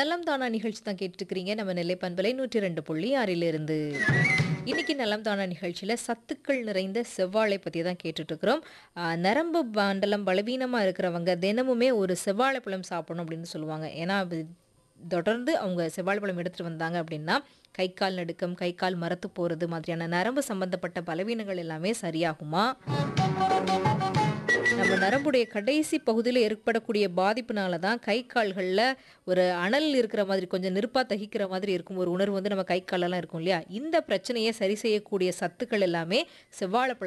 நலம் தானா நிகழ்ச்சி தான் கேட்டுருக்கிறீங்க நம்ம நெல்லை பண்பலை நூற்றி ரெண்டு புள்ளி ஆறிலிருந்து இன்னைக்கு நலம் தானா நிகழ்ச்சியில் சத்துக்கள் நிறைந்த செவ்வாழை பற்றி தான் கேட்டுட்டு இருக்கிறோம் ஆஹ் நரம்பு மண்டலம் பலவீனமாக இருக்கிறவங்க தினமுமே ஒரு செவ்வாழைப்பழம் சாப்பிடணும் அப்படின்னு சொல்லுவாங்க ஏன்னா அது தொடர்ந்து அவங்க செவ்வாழைப்பழம் எடுத்துகிட்டு வந்தாங்க அப்படின்னா கை கால் நடுக்கம் கை கால் மரத்து போகிறது மாதிரியான நரம்பு சம்பந்தப்பட்ட பலவீனங்கள் எல்லாமே சரியாகுமா நம்ம நரம்புடைய கடைசி பகுதியில் ஏற்படக்கூடிய பாதிப்புனால தான் கை கால்களில் ஒரு அனல் இருக்கிற மாதிரி கொஞ்சம் நெருப்பாக தகிக்கிற மாதிரி இருக்கும் ஒரு உணர்வு வந்து நம்ம கை காலெல்லாம் இருக்கும் இல்லையா இந்த பிரச்சனையை சரி செய்யக்கூடிய சத்துக்கள் எல்லாமே செவ்வாழைப்பழம்